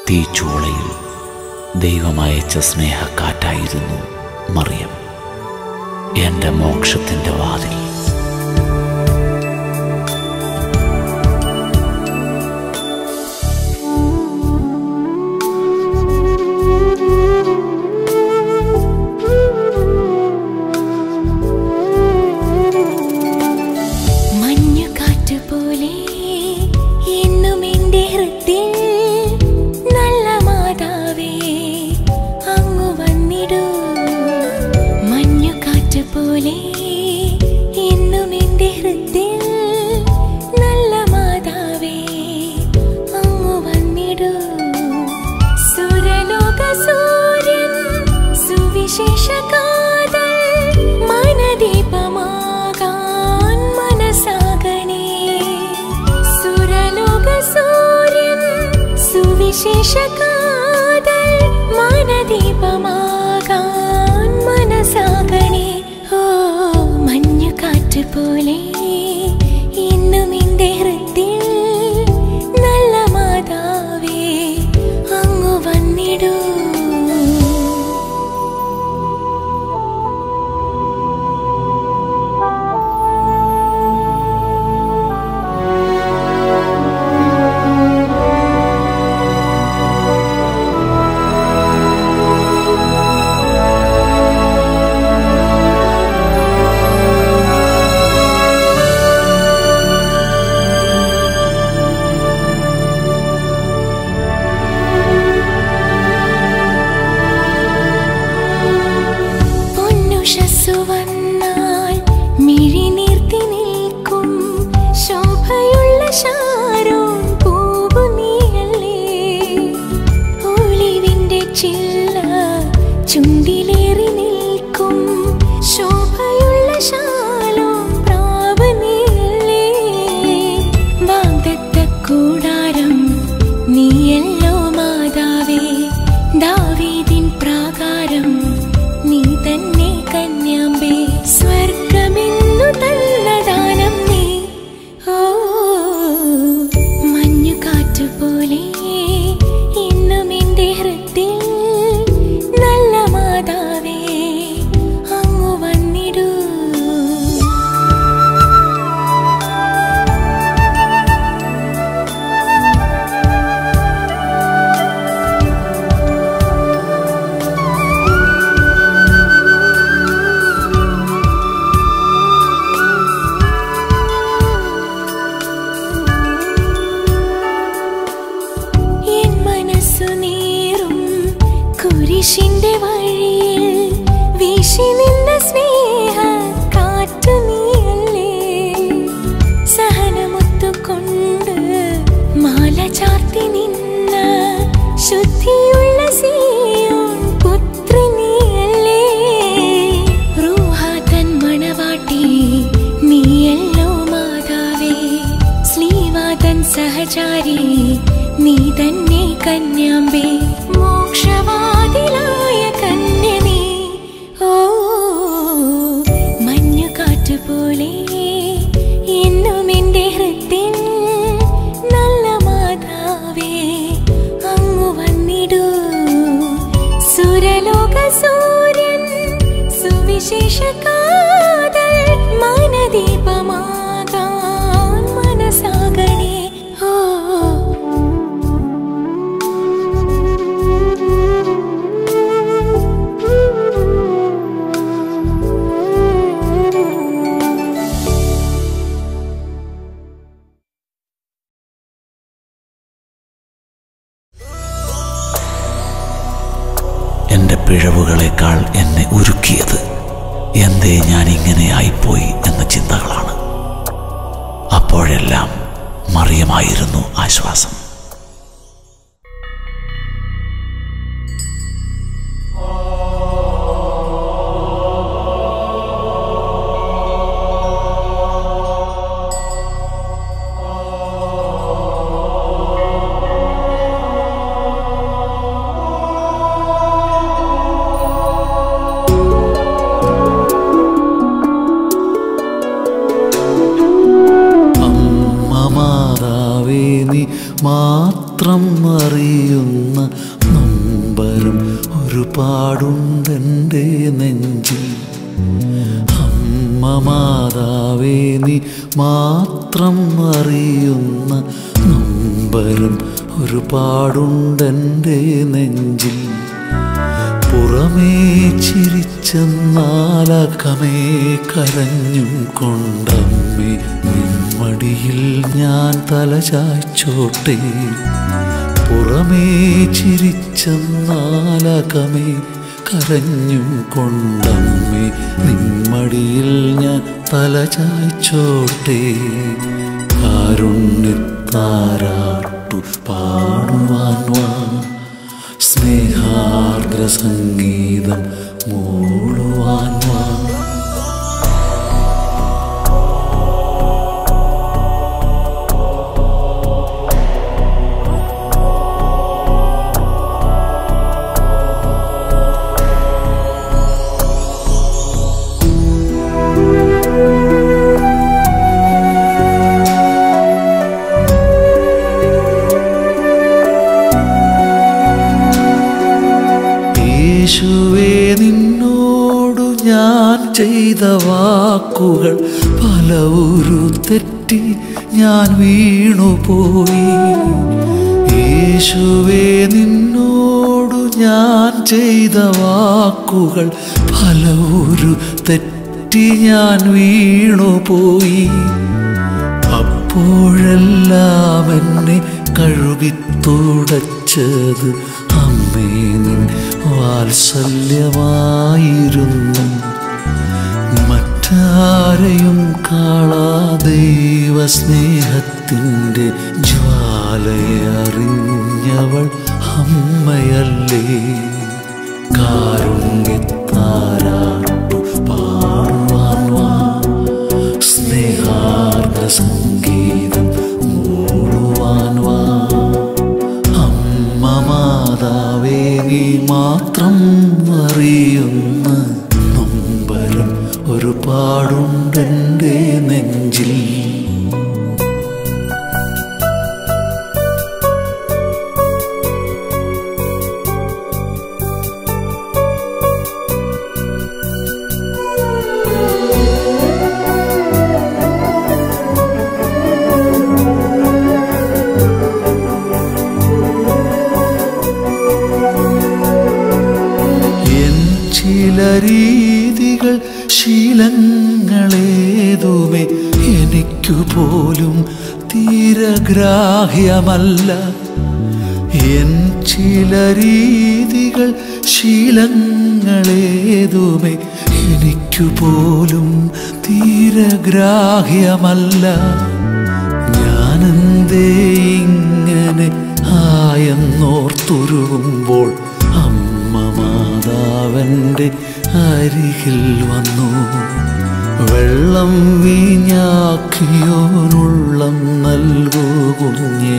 തീച്ചൂളയിൽ ദൈവമയച്ച സ്നേഹക്കാറ്റായിരുന്നു മറിയം എൻ്റെ മോക്ഷത്തിൻ്റെ വാതിൽ മഞ്ഞുകാറ്റ് പോലെ എന്നും എൻ്റെ ഹൃത്തിൽ നല്ല മാതാവേ അങ്ങു വന്നിടൂ മഞ്ഞുകാറ്റ് പോലെ എന്നും എൻ്റെ ഹൃത്തിൽ നല്ല മാതാവേ അങ്ങു വന്നിടൂ സുരലോക സൂര്യൻ സുവിശേഷ കാതൽ മനദീപമാകാൻ മനസ്സാകണേ സുരലോക സൂര്യൻ സുവിശേഷ കാതൽ മനദീപമാകാൻ മനസ്സാകണേ ഓ മഞ്ഞുകാറ്റ് പോലെ ഇന്നും എൻ്റെ ഹൃത്തിൽ നല്ല മാതാവേ അങ്ങു വന്നിടൂ പൊന്നുഷസ്സു വന്നാൽ മിഴിനീർത്തി നിൽക്കും ശോഭയുള്ള ശാരോൺ പൂവു നീയല്ലേ ഒളിവിന്റെ ചില്ല ചുണ്ടിലേറി നിൽക്കും ശോഭയുള്ള ശാലോം പ്രാവ് നീയല്ലേ വാഗ്ദത്ത കൂടാരം നീയല്ലോ മാതാവേ ദാവീദിൻ പ്രാകാരം നീ തന്നെ കന്യാമ്പേ സ്വർഗമെന്നു തന്ന ദാനം നീ ഓ മഞ്ഞുകാറ്റു പോലെ ഇന്നും എൻ്റെ ഹൃത്തിൽ നല്ല മാതാവേ അങ്ങു വന്നിടൂ എൻ മനസ്സു നീറും കുരിശിന്റെ വഴിയിൽ വീശി നിന്ന സ്നേഹ കാറ്റു നീയല്ലേ സഹനമൊത്തുകൊണ്ട് മാല ചാർത്തി നിന്ന ശുദ്ധിയുള്ള സീയോൻ പുത്രി നീയല്ലേ റൂഹ തൻ മണവാട്ടി നീയല്ലോ മാതാവേ ശ്രീവാതൻ സഹചാരി നീ തന്നെ കന്യാമ്പേ മോക്ഷവാതിലായ കന്യ നീ ഓ മഞ്ഞുകാറ്റ് പോലെ എന്നും എൻ്റെ ഹൃത്തിൽ നല്ല മാതാവേ അങ്ങു വന്നിടൂ സുരലോക സൂര്യൻ സുവിശേഷ കാതൽ മനദീപമാകാൻ മനസ്സാകണേ ഓ എൻ്റെ പിഴവുകളെക്കാൾ എന്നെ ഉരുക്കിയത് എന്തേ ഞാൻ ഇങ്ങനെ ആയിപ്പോയി എന്ന ചിന്തകളാണ് അപ്പോഴെല്ലാം മറിയമായിരുന്നു ആശ്വാസം നീ മാത്രം അറിയുന്ന നൊമ്പരം ഒരുപാടുണ്ടെൻ്റെ നെഞ്ചിൽ അമ്മ മാതാവേ നീ മാത്രം അറിയുന്ന നൊമ്പരം ഒരുപാടുണ്ടെൻ്റെ നെഞ്ചിൽ പുറമേ ചിരിച്ചെന്നാലകമേ കരഞ്ഞും കൊണ്ടമ്മേ നിന്മടിയിൽ ഞാൻ തലചായ്ച്ചോട്ടെ പുറമേ ചിരിച്ചെന്നാലകമേ കരഞ്ഞും കൊണ്ടമ്മേ നിന്മടിയിൽ ഞാൻ തലചായ്ച്ചോട്ടെ കാരുണ്യത്താരാട്ടു പാടുവാൻ വാ സ്നേഹാർദ്ര സംഗീതം മൂളുവാൻ വാ യേശുവേ നിന്നോടു ഞാൻ ചെയ്ത വാക്കുകൾ പല ഒരു തെറ്റി ഞാൻ വീണുപോയി യേശുവേ നിന്നോടു ഞാൻ ചെയ്ത വാക്കുകൾ പല ഒരു തെറ്റി ഞാൻ വീണുപോയി അപ്പോഴെല്ലാം എന്നെ കഴുകിത്തുടച്ചത് അമ്മേ നിൻ വാത്സല്യമായിരുന്നു മറ്റാരെയും കാണാ ദൈവസ്നേഹത്തിൻ്റെ ജ്വാലയറിഞ്ഞവൾ അമ്മയല്ലേ കാരുണ്യത്താരാട്ടു പാടുവാൻ വാ സ്നേഹാർദ്ര സംഗീതം മൂടുവാൻ വാ അമ്മ മാതാവേ നീ മാത്രം അറിയുന്ന നൊമ്പരം ഒരുപാടുണ്ടെൻ്റെ നെഞ്ചിൽ എൻ ചില രീതികൾ ശീലങ്ങളേതുമേ എനിക്കു പോലും തീരഗ്രാഹ്യമല്ല എൻ ചില രീതികൾ ശീലങ്ങളേതുമേ എനിക്കു പോലും തീരഗ്രാഹ്യമല്ല ഞാനെന്തേ ഇങ്ങനെ ആയെന്നോർത്തുരുകുമ്പോൾ അമ്മ മാതാവൻ്റെ അരികിൽ വന്നു വെള്ളം വീഞ്ഞാക്കിയോനുള്ളം നൽകൂ കുഞ്ഞെ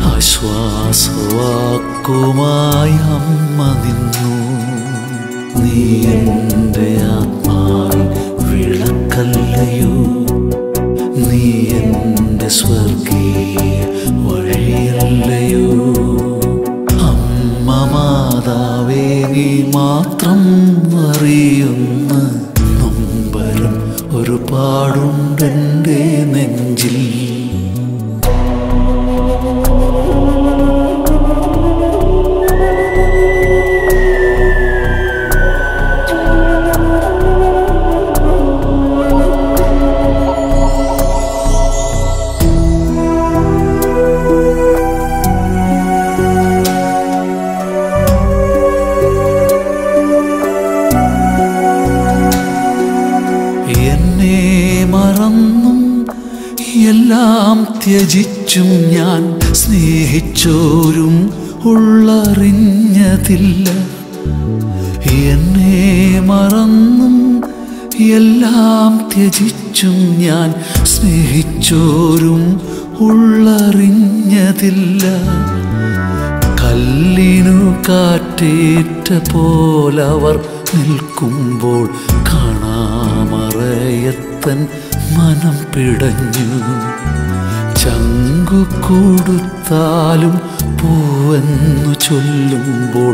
ആശ്വാസവാക്കുമായി അമ്മ നിന്നു നീ എൻ്റെ ആത്മാവിൽ വിളക്കല്ലയോ നീ എൻ്റെ സ്വർഗീയ വഴിയല്ലയോ അമ്മ മാതാവേ നീ മാത്രം അറിയുന്ന നൊമ്പരം ഒരുപാടുണ്ടെൻ്റെ നെഞ്ചിൽ എന്നെ മറന്നും എല്ലാം ത്യജിച്ചും ഞാൻ സ്നേഹിച്ചോരും ഉള്ളറിഞ്ഞതില്ല എന്നെ മറന്നും എല്ലാം ത്യജിച്ചും ഞാൻ സ്നേഹിച്ചോരും ഉള്ളറിഞ്ഞതില്ല കല്ലിനു കാറ്റേറ്റ പോലവർ നിൽക്കുമ്പോൾ കാണാമറയത്തൻ മനം പിടഞ്ഞു ചങ്കു കൊടുത്താലും പൂവെന്നു ചൊല്ലുമ്പോൾ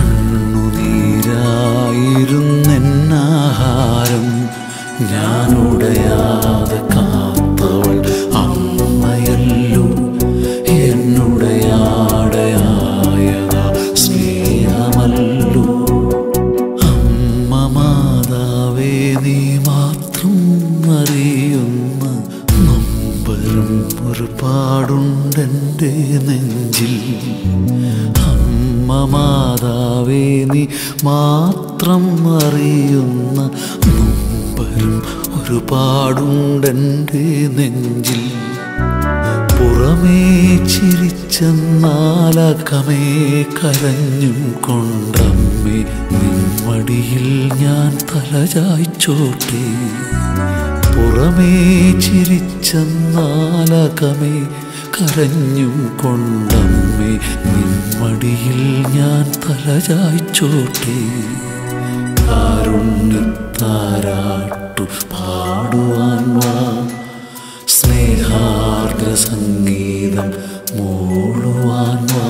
കണ്ണുനീരായിരുന്നെന്നാഹാരം ഞാനുടയാതെ കാത്തവൾ അമ്മയല്ലോ എന്നുടയാടയായതാ സ്നേഹമല്ലോ അമ്മ മാതാവേ നീ മാത്രം അറിയുന്ന നൊമ്പരം ഒരുപാടുണ്ടെൻ്റെ നെഞ്ചിൽ അമ്മ മാതാവേ നീ മാത്രം അറിയുന്ന നൊമ്പരം ഒരുപാടുണ്ടെൻ്റെ നെഞ്ചിൽ പുറമേ ചിരിച്ചെന്നാലകമേ കരഞ്ഞും കൊണ്ടമ്മേ നിൻമടിയിൽ ഞാൻ തലചായ്ച്ചോട്ടെ പുറമേ ചിരിച്ചെന്നാലകമേ കരഞ്ഞും കൊണ്ടമ്മേ നിൻമടിയിൽ ഞാൻ തലചായ്ച്ചോട്ടെ കാരുണ്യത്താരാട്ടു പാടുവാൻ വാ സ്നേഹാർദ്ര സംഗീതം മൂളുവാൻ വാ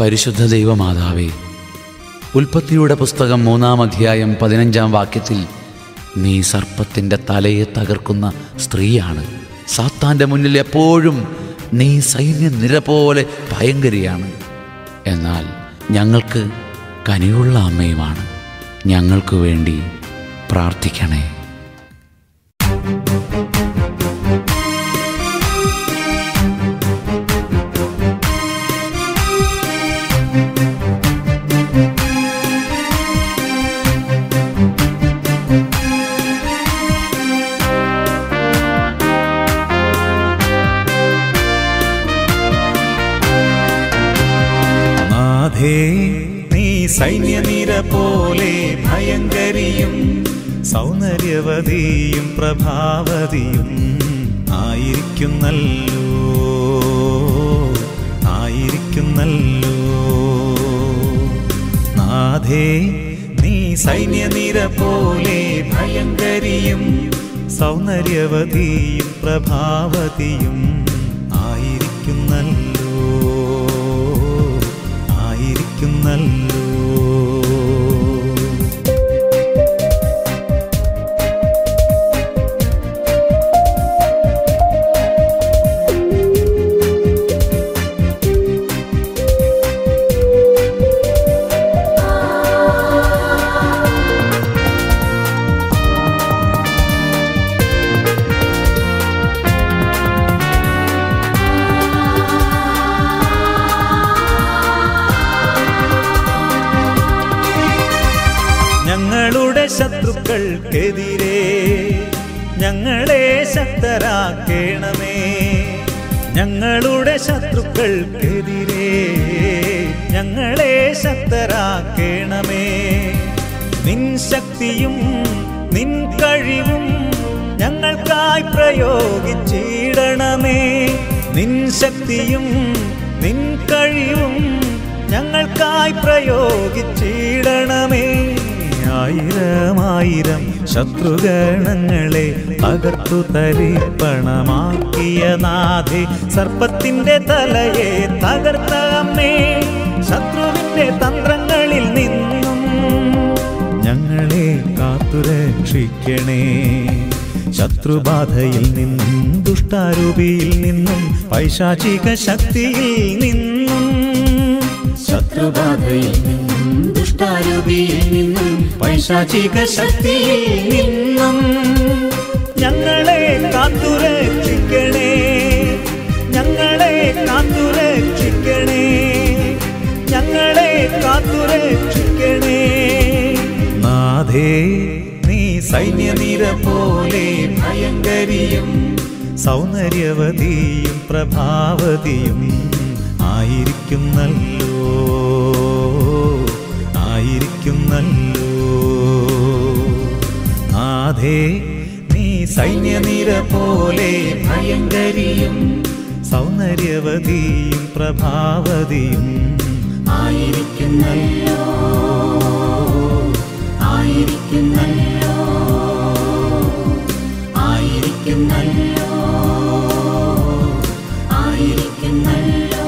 പരിശുദ്ധ ദൈവമാതാവേ ഉൽപ്പത്തിയുടെ പുസ്തകം മൂന്നാം അധ്യായം പതിനഞ്ചാം വാക്യത്തിൽ നീ സർപ്പത്തിൻ്റെ തലയെ തകർക്കുന്ന സ്ത്രീയാണ് സാത്താൻ്റെ മുന്നിൽ എപ്പോഴും നീ സൈന്യനിര പോലെ ഭയങ്കരിയാണ് എന്നാൽ ഞങ്ങൾക്ക് കനിയുള്ള അമ്മയുമാണ് ഞങ്ങൾക്ക് വേണ്ടി പ്രാർത്ഥിക്കണേ നാഥേ നീ സൈന്യനിര പോലെ ഭയങ്കരിയും സൗന്ദര്യവതിയും പ്രഭാവതിയും ആയിരിക്കുന്നല്ലോ ആയിരിക്കുന്നല്ലോ നാഥേ നീ സൈന്യനിര പോലെ ഭയങ്കരിയും സൗന്ദര്യവതിയും പ്രഭാവതിയും ആയിരിക്കുന്നല്ലോ ആയിരിക്കുന്നല്ലോ ഞങ്ങളുടെ ശത്രുക്കൾക്കെതിരെ ഞങ്ങളെ ശക്തരാക്കേണമേ ഞങ്ങളുടെ ശത്രുക്കൾക്കെതിരെ ഞങ്ങളെ ശക്തരാക്കേണമേ നിൻ ശക്തിയും നിൻ കഴിവും ഞങ്ങൾക്കായി പ്രയോഗിച്ചിടണമേ നിൻ ശക്തിയും നിൻ കഴിവും ഞങ്ങൾക്കായി പ്രയോഗിച്ചിടണമേ ആയിരം ആയിരം ശത്രുഗണങ്ങളെ തകർത്തു തരിപ്പണമാക്കിയ നാഥേ സർപ്പത്തിന്റെ തലയെ തകർത്ത അമ്മേ ശത്രുവിന്റെ തന്ത്രങ്ങളിൽ നിന്നും ഞങ്ങളെ കാത്തുരക്ഷിക്കണേ ശത്രുബാധയിൽ നിന്നും ദുഷ്ടാരൂപിയിൽ നിന്നും പൈശാചിക ശക്തിയിൽ നിന്നും ശത്രുബാധയിൽ നിന്നും ദുഷ്ടാരൂപിയിൽ നിന്നും പൈശാചിക ശക്തിയിൽ നിന്നും ഞങ്ങളെ കാത്തുരക്ഷിക്കണേ ഞങ്ങളെ കാത്തുരക്ഷിക്കണേ ഞങ്ങളെ കാത്തുരക്ഷിക്കണേ നാഥേ നീ സൈന്യനിര പോലെ ഭയങ്കരിയും സൗന്ദര്യവതിയും പ്രഭാവതിയും ആയിരിക്കുന്നല്ലോ ആയിരിക്കുന്നല്ലോ നാഥേ നീ സൈന്യനിര പോലെ ഭയങ്കരിയും സൗന്ദര്യവതിയും പ്രഭാവതിയും ആയിരിക്കുന്നല്ലോ ആയിരിക്കുന്നല്ലോ ആയിരിക്കുന്നല്ലോ ആയിരിക്കുന്നല്ലോ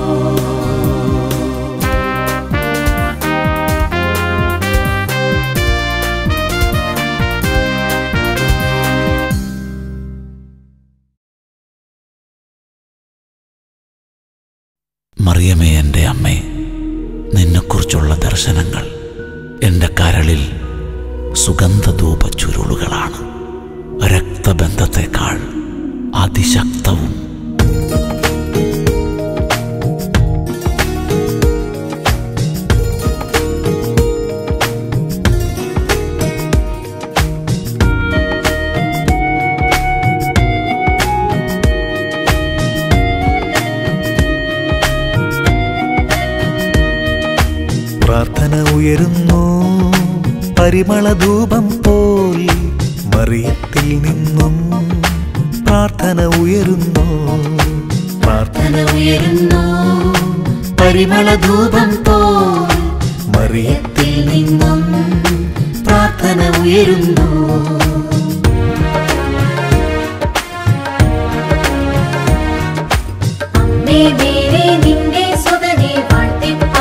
മറിയമേ എൻ്റെ അമ്മേ നിന്നെക്കുറിച്ചുള്ള ദർശനങ്ങൾ എൻ്റെ കരളിൽ സുഗന്ധധൂപ ചുരുളുകളാണ് രക്തബന്ധത്തെക്കാൾ അതിശക്തവും പ്രാർത്ഥന ഉയരുന്നു പരിമള ധൂപം പോൽ മറിയത്തിൽ നിന്നും പ്രാർത്ഥന ഉയരുന്നു പ്രാർത്ഥന ഉയരുന്നു പരിമള ധൂപം പോൽ മറിയത്തിൽ നിന്നും പ്രാർത്ഥന ഉയരുന്നു അമ്മേ മേരെ നിന്റെ സുതനെ വാഴ്ത്തി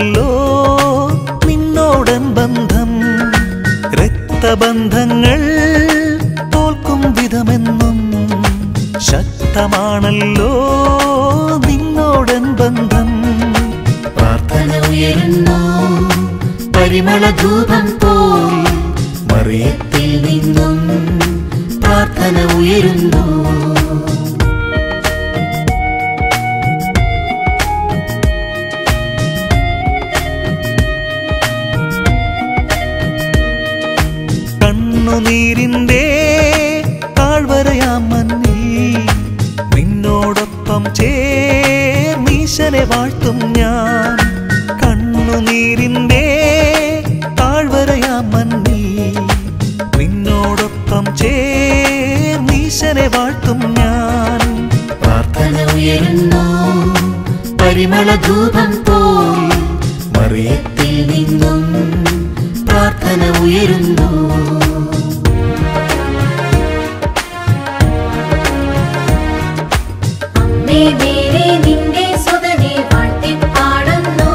ശക്തമാണല്ലോ നിന്നോടൻ ബന്ധം രക്തബന്ധങ്ങൾ തോൽക്കും വിധമെന്നും ശക്തമാണല്ലോ നിന്നോടൻ ബന്ധം പ്രാർത്ഥന ഉയരുന്നു പരിമള ധൂപം പോൽ മറിയത്തിൽ ത്തിൽ നിന്നും പ്രാർത്ഥന ഉയരുന്നു കണ്ണുനീരിന്റെ താഴ്വരയാം മണ്ണിൽ നിന്നോടൊപ്പം ചേർമീശനെ വാഴ്ത്തും ഞാൻ കണ്ണുനീരിന്റെ താഴ്വരയാം മണ്ണിൽ നിന്നോടൊപ്പം ചേർമീശനെ വാഴ്ത്തും ഞാൻ പ്രാർത്ഥന ഉയരുന്നു പരിമള ധൂപം പോൽ മറിയത്തിൽ ത്തിൽ നിന്നും പ്രാർത്ഥന ഉയരുന്നു അമ്മേ മേരെ നിന്റെ സുതനെ വാഴ്ത്തിപ്പാടുന്നു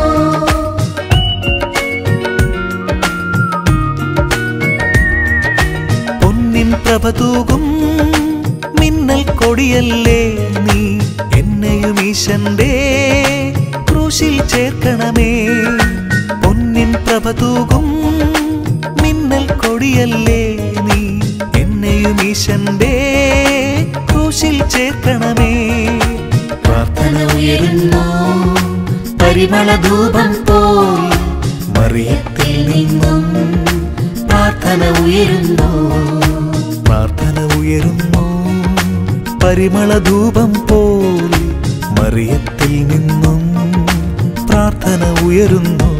പൊന്നിൻ പ്രഭ തൂകും മിന്നൽ കൊടിയല്ലേ നീ എന്നെയും ഈശന്റെ ക്രൂശിൽ ചേർക്കണമേ പൊന്നിൻ പ്രഭ തൂകും മിന്നൽ കൊടിയല്ലേ നീ എന്നെയും ഈശന്റെ ക്രൂശിൽ ചേർക്കണമേ പ്രാർത്ഥന ഉയരുന്നു പരിമള ധൂപം പോൽ മറിയത്തിൽ ത്തിൽ നിന്നും പ്രാർത്ഥന ഉയരുന്നു പ്രാർത്ഥന ഉയരുന്നു പരിമള ധൂപം പോൽ മറിയത്തിൽ നിന്നും പ്രാർത്ഥന ഉയരുന്നു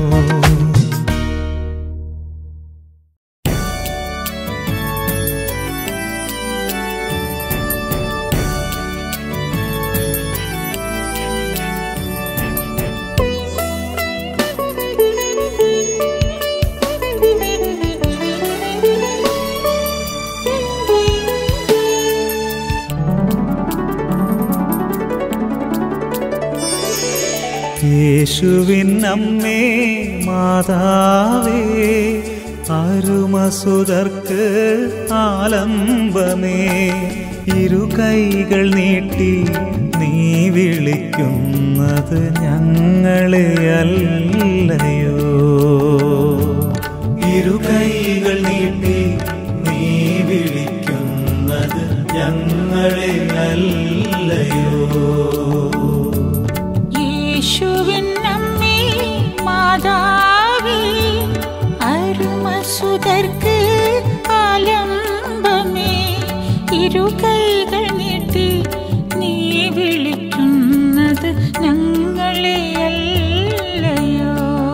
യേശുവിൻ അമ്മേ മാതാവേ അരുമസുതർക്ക് ആലംബമേ ഇരു കൈകൾ നീട്ടി നീ വിളിക്കുന്നത് ഞങ്ങളെ അല്ലയോ ഇരു കൈകൾ നീട്ടി നീ വിളിക്കുന്നത് ഞങ്ങളെ അല്ലയോ യേശുവിൻ അമ്മേ മാതാവേ അരുമസുതർക്ക് ആലംബമേ ഇരു കൈകൾ നീട്ടി നീ വിളിക്കുന്നത് ഞങ്ങളെ അല്ലയോ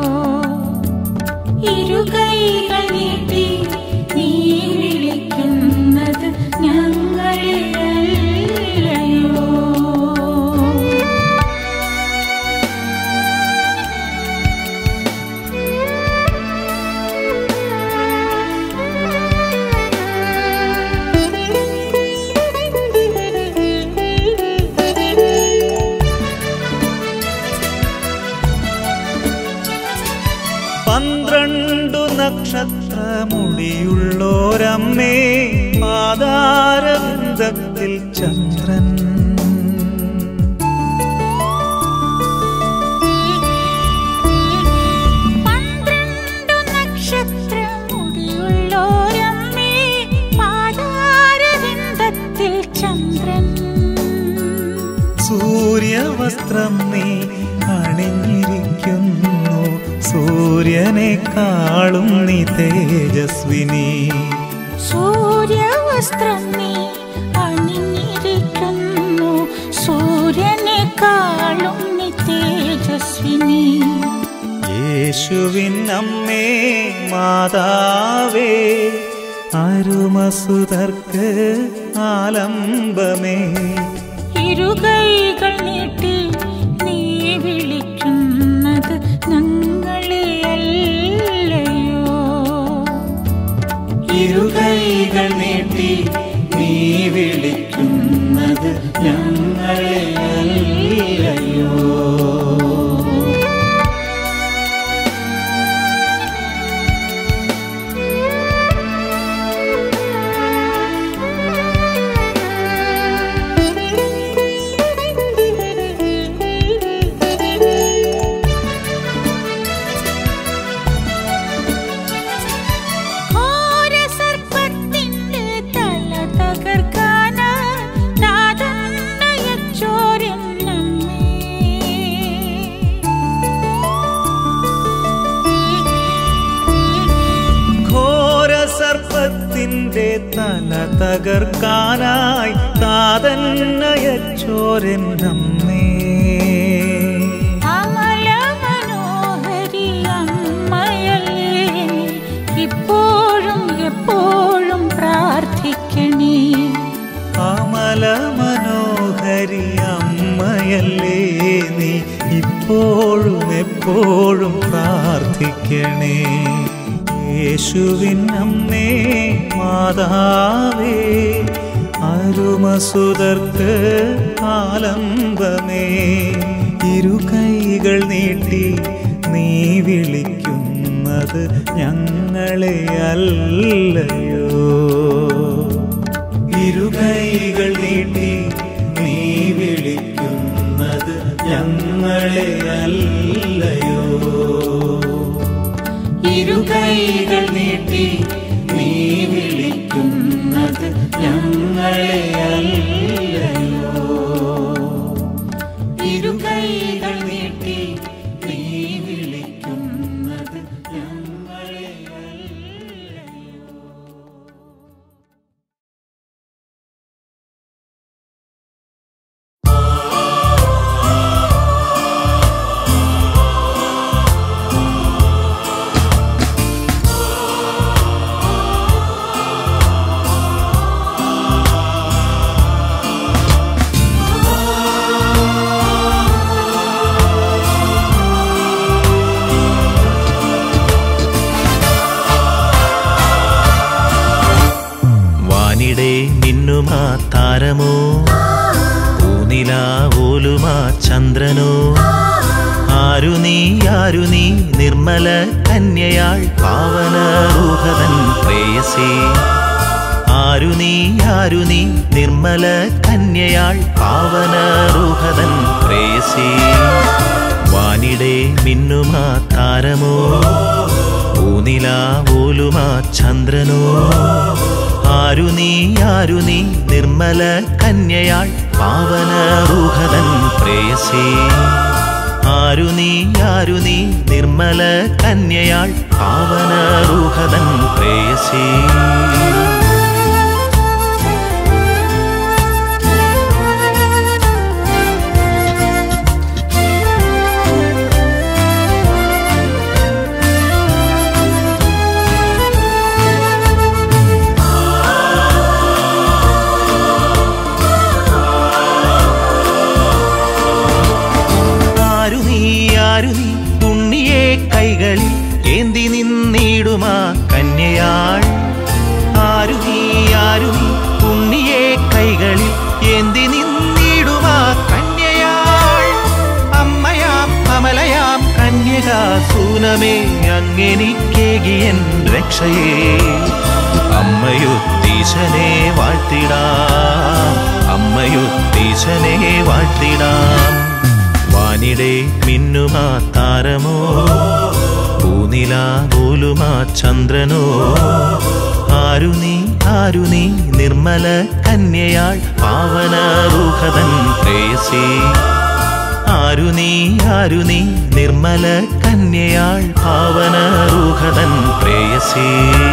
ഇരു കൈകൾ നീട്ടി നീ വിളിക്കുന്നത് ഞങ്ങളെ അല്ലയോ പന്ത്രണ്ടു നക്ഷത്രമുടിയുള്ളോരമ്മേ പാതാരബന്ധത്തിൽ ചന്ദ്രൻ പന്ത്രണ്ടു നക്ഷത്രമുടിയുള്ളോരമ്മേ പാതാരവിന്ദത്തിൽ ചന്ദ്രൻ സൂര്യവസ്ത്രം നീ അണിഞ്ഞിരിക്കുന്നു സൂര്യനെക്കാളും നീ തേജസ്വിനി സൂര്യവസ്ത്രം നീ അണിഞ്ഞിരിക്കുന്നു സൂര്യനെക്കാളും നീ തേജസ്വിനി യേശുവിൻ അമ്മേ മാതാവേ അരുമസുതർക്ക് ആലംബമേ ഇരുകൈകൾ നീട്ടി നീ വിളിക്കുന്നത് ഞങ്ങളെ അല്ലയോ ഇരുകൈകൾ നീട്ടി നീ വിളിക്കുന്നത് ഞങ്ങളെ അല്ലയോ സർപ്പത്തിൻ്റെ തല തകർക്കാനായി താതന്നയച്ചോരെന്നമ്മേ അമല മനോഹരി അമ്മയല്ലേ നീ ഇപ്പോഴും എപ്പോഴും പ്രാർത്ഥിക്കണേ അമല മനോഹരി അമ്മയല്ലേ നീ ഇപ്പോഴും എപ്പോഴും പ്രാർത്ഥിക്കണേ യേശുവിൻ അമ്മേ മാതാവേ അരുമസുതർക്ക് ആലംബമേ ഇരു കൈകൾ നീട്ടി നീ വിളിക്കുന്നത് ഞങ്ങളെ അല്ലയോ ഇരുകൈകൾ നീട്ടി നീ വിളിക്കുന്നത് ഞങ്ങളെ അല്ലയോ ഇരുകൈകൾ നീട്ടി നീ വിളിക്കുന്നത് ഞങ്ങളെ അല്ലയോ ഇരുകൈകൾ നീട്ടി നീ വിളിക്കുന്നത് ഞങ്ങളെ അല്ലയോ വാനിടെ മിന്നുമാ താരമോ പൂനില ഓലുമാ ചന്ദ്രനോ ആരു നീ ആരു നീ നിർമ്മല കന്യയാൾ പാവന റൂഹതൻ പ്രേയസി ആരു നീ ആരു നീ നിർമ്മല കന്യയാൾ പാവന റൂഹതൻ പ്രേയസി വാനിടെ മിന്നുമാ താരമോ പൂനില ഓലുമാ ചന്ദ്രനോ ആരു നീ ആരു നീ നിർമ്മല കന്യയാൾ പാവന റൂഹതൻ പ്രേയസി ആരു നീ ആരു നീ നിർമ്മല കന്യയാൾ പാവന റൂഹതൻ പ്രേയസി ആരു നീ ആരു നീ ഉണ്ണിയെ കൈകളിൽ ഏന്തി നിന്നിടുമാ കന്യയാൾ ആരു നീ ആരു നീ ഉണ്ണിയെ കൈകളിൽ ഏന്തി നിന്നിടുമാ കന്യയാൾ അമ്മയാം അമലയാം കന്യക സൂനമേ അങ്ങെനിക്കേകിയൻ രക്ഷയേ അമ്മയുത്തീശനെ വാഴ്ത്തിടാം അമ്മയുത്തീശനെ വാഴ്ത്തിടാം വാനിടെ മിന്നുമാ താരമോ പൂനില പോലുമാ ചന്ദ്രനോ ആരു നീ ആരു നീ നിർമ്മല കന്യയാൾ പാവന റൂഹതൻ പ്രേയസി ആരു നീ ആരു നീ നിർമ്മല കന്യയാൾ പാവന റൂഹതൻ പ്രേയസി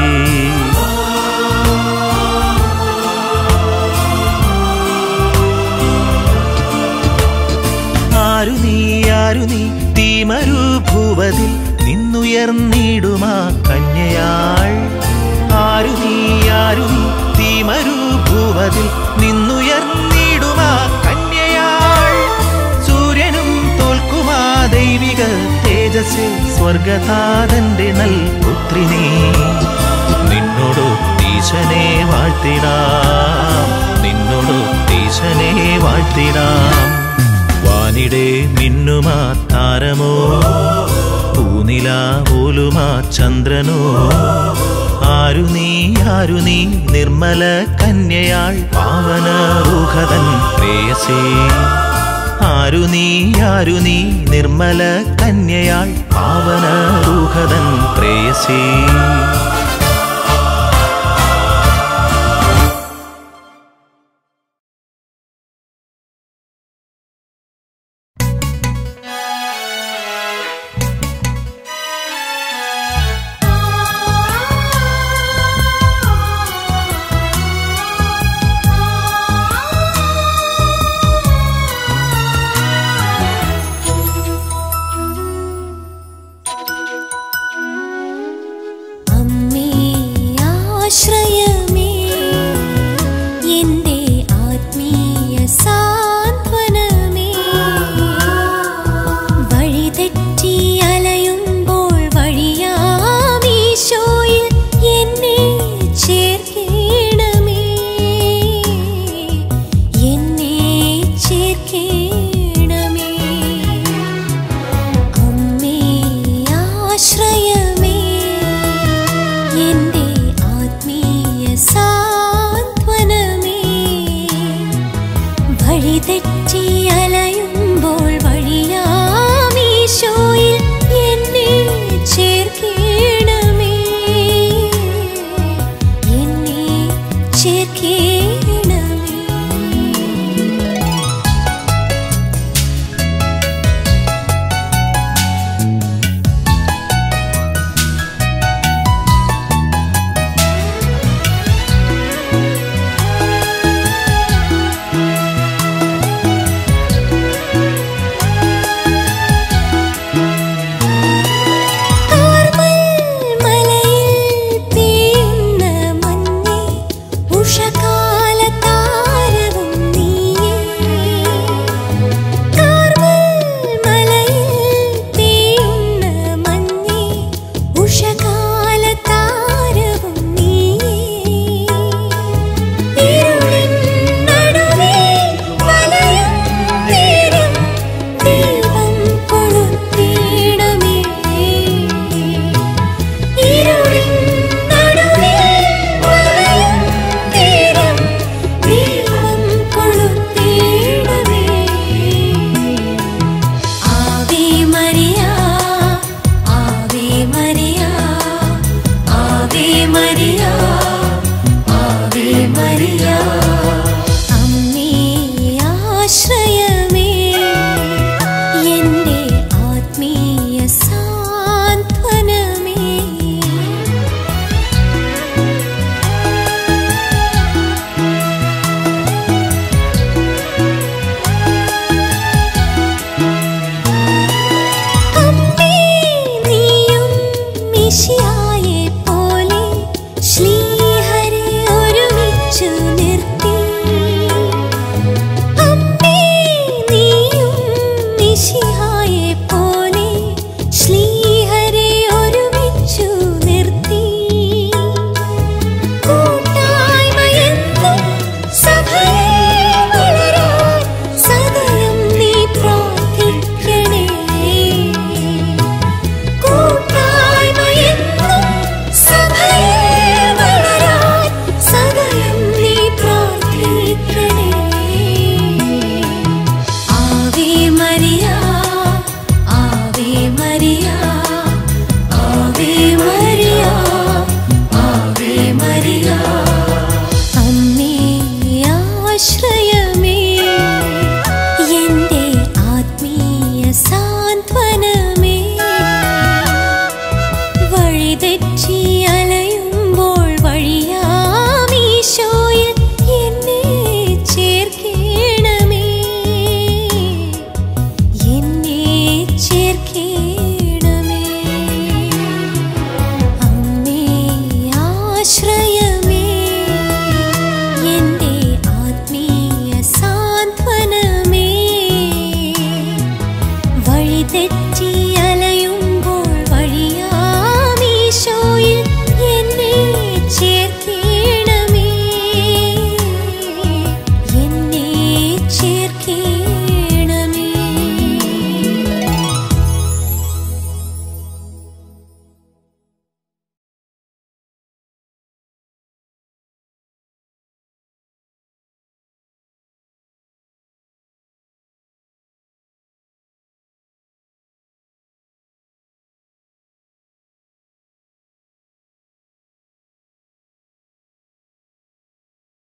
ആരു നീ ആരു നീ തീമരുഭൂവതിൽ നിന്നുയർന്നിടുമാ കന്യയാൾ ആരു നീ ആരു നീ തീമരുഭൂവതിൽ നിന്നുയർന്നിടുമാ കന്യയാൾ സൂര്യനും തോൽക്കുമാ ദൈവിക തേജസ് സ്വർഗതാതന്റെ നൽ പുത്രിനെ നിന്നോടു തീശനെ വാഴ്ത്തിടാം നിന്നോടു തീശനെ വാഴ്ത്തിടാം വാനിടെ മിന്നുമാ താരമോ പൂനില പോലുമാ ചന്ദ്രനോ ആരു നീ ആരു നീ നിർമ്മല കന്യയാൾ പാവന റൂഹതൻ പ്രേയസി ആരു നീ ആരു നീ നിർമ്മല കന്യയാൾ പാവന റൂഹതൻ പ്രേയസി ആ മരിയ